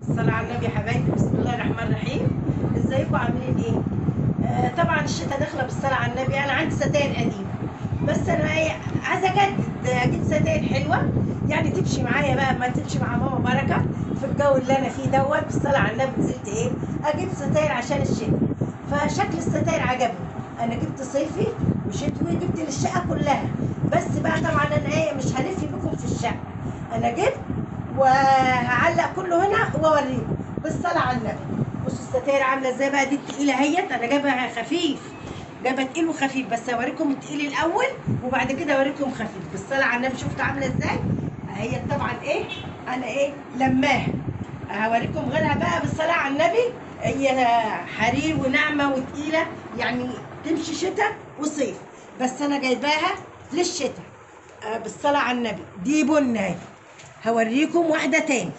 الصلاة على النبي يا حبايبي بسم الله الرحمن الرحيم ازيكم عاملين ايه؟ آه طبعا الشتاء داخله بالصلاة على النبي انا عندي ستاير قديمة بس انا ايه عايزه اجدد اجيب ستاير حلوه يعني تمشي معايا بقى ما تمشي مع ماما بركه في الجو اللي انا فيه دوت بالصلاة على النبي نزلت ايه اجيب ستاير عشان الشتاء فشكل الستاير عجبني انا جبت صيفي وشتوي جبت للشقه كلها بس بقى طبعا انا ايه مش هلف بكم في الشقه انا جبت وهعلق كله هنا واوريكم بالصلاه على النبي بصوا الستاير عامله ازاي بقى دي التقيله اهيت انا جايبها خفيف جايبه تقيل وخفيف بس اوريكم التقيل الاول وبعد كده اوريكم خفيف بالصلاه على النبي شفتوا عامله ازاي هي طبعا ايه انا ايه لماها هوريكم غيرها بقى بالصلاه على النبي هي حرير وناعمه وتقيله يعني تمشي شتاء وصيف بس انا جايباها للشتاء آه، بالصلاه على النبي دي بنه اهي هوريكم واحده تاني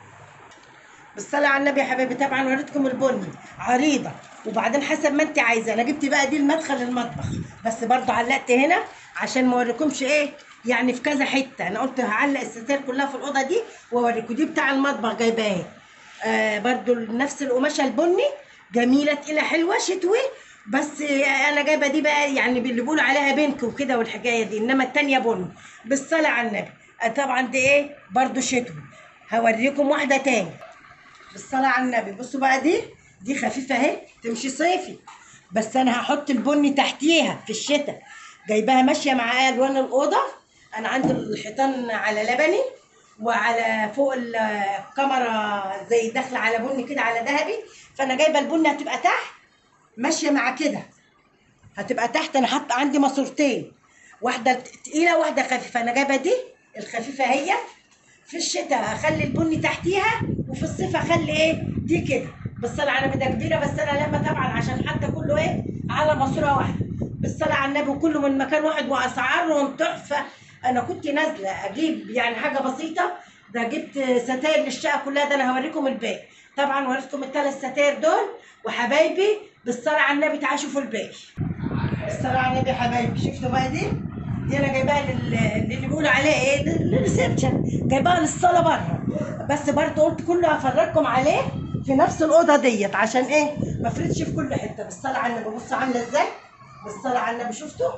بالصلاة على النبي يا حبايبي طبعا وريتكم البني عريضة وبعدين حسب ما انت عايزة انا جبت بقى دي المدخل المطبخ بس برضو علقت هنا عشان ما اوريكمش ايه يعني في كذا حتة انا قلت هعلق الستاير كلها في الأوضة دي واوريكم دي بتاع المطبخ جايباها آه برضو نفس القماشة البني جميلة تقيلة حلوة شتوي بس انا جايبه دي بقى يعني اللي بيقولوا عليها بينك وكده والحكايه دي انما التانية بني بالصلاه على النبي آه، طبعا دي ايه برضو شتوي هوريكم واحده تاني بالصلاة على النبي بصوا بقى دي دي خفيفة اهي تمشي صيفي بس انا هحط البني تحتيها في الشتاء جايباها ماشية مع الوان الأوضة انا عندي الحيطان على لبني وعلى فوق الكاميرا زي داخلة على بني كده على ذهبي فانا جايبة البني هتبقى تحت ماشية مع كده هتبقى تحت انا حاطة عندي ماسورتين واحدة تقيلة واحدة خفيفة انا جايبة دي الخفيفة هي في الشتاء اخلي البني تحتيها وفي الصيف اخلي ايه دي كده بالصلاه على النبي ده كبيره بس انا لما طبعا عشان حتى كله ايه على ماسوره واحده بالصلاه على النبي وكله من مكان واحد واسعارهم تحفه انا كنت نازله اجيب يعني حاجه بسيطه ده جبت ستاير للشقه كلها ده انا هوريكم الباقي طبعا وريتكم الثلاث ستاير دول وحبايبي بالصلاه على النبي تعالوا شوفوا الباقي الصلاة على النبي يا حبايبي شفتوا بقى دي دي انا جايباها لل- للي بيقولوا عليه ايه للريسبشن جايباها للصاله بره بس برضه قلت كله هفرجكم عليه في نفس الاوضه ديت عشان ايه ما افردش في كل حته بالصلاه على النبي بصوا عامله ازاي بالصلاه على النبي شفتوا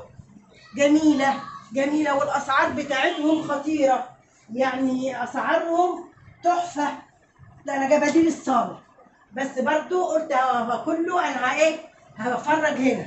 جميله جميله والاسعار بتاعتهم خطيره يعني اسعارهم تحفه ده انا جايبه دي للصاله بس برضه قلت ه- كله انا ايه هفرج هنا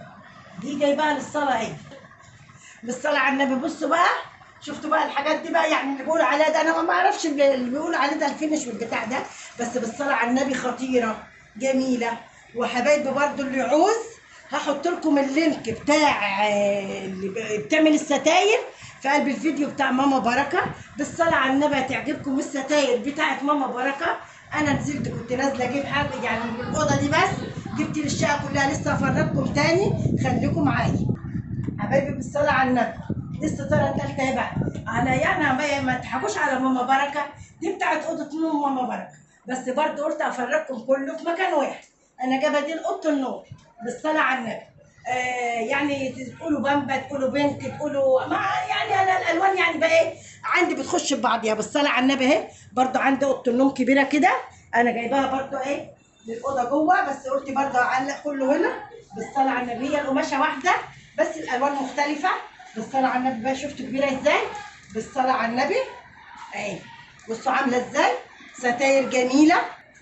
دي جايباها للصلاه اهي بالصلاه على النبي بصوا بقى شفتوا بقى الحاجات دي بقى يعني اللي بيقولوا عليها ده انا ما اعرفش اللي اللي بيقولوا عليه ده الفينش والبتاع ده بس بالصلاه على النبي خطيره جميله وحبايبي برضو اللي يعوز هحط لكم اللينك بتاع آه، اللي ب- بتعمل الستاير في قلب الفيديو بتاع ماما بركه بالصلاه على النبي هتعجبكم الستاير بتاعت ماما بركه انا نزلت كنت نازله اجيب حاجه يعني من الاوضه دي بس جبت للشقه كلها لسه هفرجكم تاني خليكم معايا حبايبي بالصلاة على النبي دي الستارة التالتة اهي بقى على يعني ما, ما تضحكوش على ماما بركة دي بتاعت أوضة نوم ماما بركة بس برضه قلت أفرجكم كله في مكان واحد أنا جايبة دي لأوضة النوم بالصلاة على النبي آه يعني تقولوا بامبا تقولوا بينك تقولوا ما يعني انا الالوان يعني بقى ايه عندي بتخش في بعضيها بالصلاه على النبي اهي برضو عندي اوضه النوم كبيره كده انا جايباها برضو ايه للاوضه جوه بس قلت برضو اعلق كله هنا بالصلاه على النبي هي القماشه واحده بس الالوان مختلفه بالصلاه على النبي بقى شفتوا كبيره ازاي بالصلاه على النبي اهي بصوا عامله ازاي ستاير جميله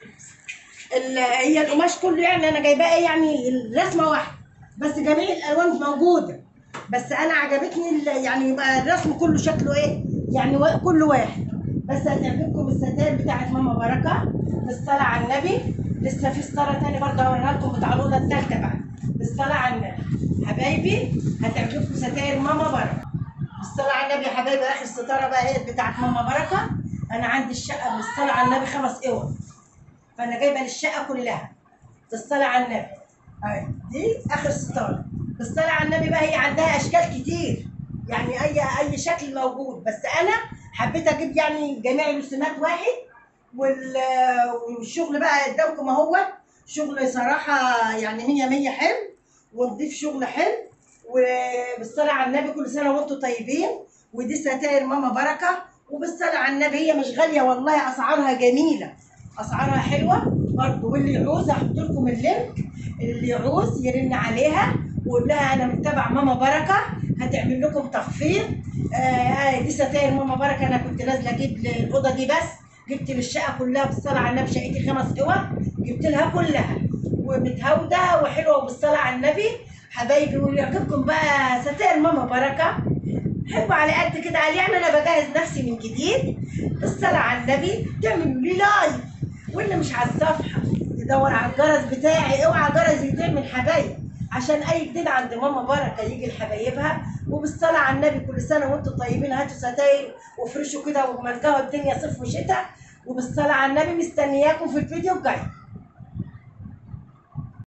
ال- هي القماش كله يعني انا جايباه ايه يعني الرسمه واحده بس جميع الالوان موجوده بس انا عجبتني ال- يعني يبقى الرسم كله شكله ايه يعني وا- كله واحد بس هتعجبكم الستاير بتاعت ماما بركه بالصلاه على النبي لسه في ستاره تاني برضه هوريها لكم بتاع الاوضه الثالثه بقى بالصلاه على النبي حبايبي هتعجبكم ستاير ماما بركه بالصلاة على النبي يا حبايبي اخر ستاره بقى هي بتاعت ماما بركه انا عندي الشقه بالصلاه على النبي خمس اوض فانا جايبه للشقه كلها بالصلاه على النبي اهي دي اخر ستاره بالصلاه على النبي بقى هي عندها اشكال كتير يعني اي اي شكل موجود بس انا حبيت اجيب يعني جميع الرسومات واحد وال- والشغل بقى قدامكم اهو شغل صراحه يعني هي مية حلو ونضيف شغل حلو وبالصلاه على النبي كل سنه وانتم طيبين ودي ستاير ماما بركه وبالصلاه على النبي هي مش غاليه والله اسعارها جميله اسعارها حلوه برضه واللي يعوز هحط لكم اللينك اللي يعوز يرن عليها ويقول لها انا متابع ماما بركه هتعمل لكم تخفيض آه دي ستاير ماما بركه انا كنت نازله اجيب الاوضه دي بس جبت للشقه كلها بالصلاه على النبي شقتي خمس اوض جبت لها كلها ومتهوده وحلوه وبالصلاه على النبي حبايبي ويعجبكم بقى ستاير ماما بركه حلوة على قد كده على يعني انا بجهز نفسي من جديد بالصلاة على النبي تعملوا لي لايك واللي مش على الصفحة يدور على الجرس بتاعي اوعى جرس يضيع من حبايب عشان اي جديد عند ماما بركه يجي لحبايبها وبالصلاه على النبي كل سنه وانتم طيبين هاتوا ستاير وافرشوا كده وملكوا الدنيا صيف وشتاء وبالصلاه على النبي مستنياكم في الفيديو الجاي